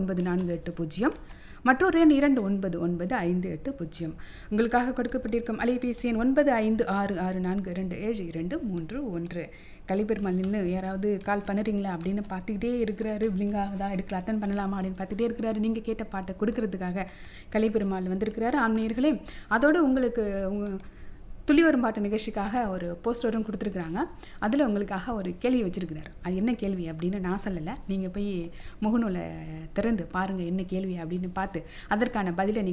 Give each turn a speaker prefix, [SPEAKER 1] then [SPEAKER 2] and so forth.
[SPEAKER 1] ஒன்பது நான்கு எட்டு பூஜ்ஜியம் மற்றொரு எண் இரண்டு ஒன்பது ஒன்பது ஐந்து எட்டு பூஜ்ஜியம் உங்களுக்காக கொடுக்கப்பட்டிருக்கும் அலைபேசி எண் ஒன்பது ஐந்து ஆறு ஆறு நான்கு இரண்டு ஏழு இரண்டு மூன்று ஒன்று கலிபெருமாள் நின்று யாராவது கால் பண்ணுறீங்களா அப்படின்னு பார்த்துக்கிட்டே இருக்கிறாரு பிளிங்க் ஆகுதா எடுக்கல அட்டன் பண்ணலாமா அப்படின்னு பார்த்துட்டே இருக்கிறாரு நீங்கள் கேட்ட பாட்டை கொடுக்கறதுக்காக கலிபெருமாள் வந்திருக்கிறாரு ஆன்மீகர்களே அதோடு உங்களுக்கு உங்க துளிவரும் பாட்டு நிகழ்ச்சிக்காக ஒரு போஸ்டரும் கொடுத்துருக்குறாங்க அதில் உங்களுக்காக ஒரு கேள்வி வச்சுருக்கிறார் அது என்ன கேள்வி அப்படின்னு நான் சொல்லலை நீங்கள் போய் முகநூலை திறந்து பாருங்கள் என்ன கேள்வி அப்படின்னு பார்த்து அதற்கான பதிலை நீங்கள்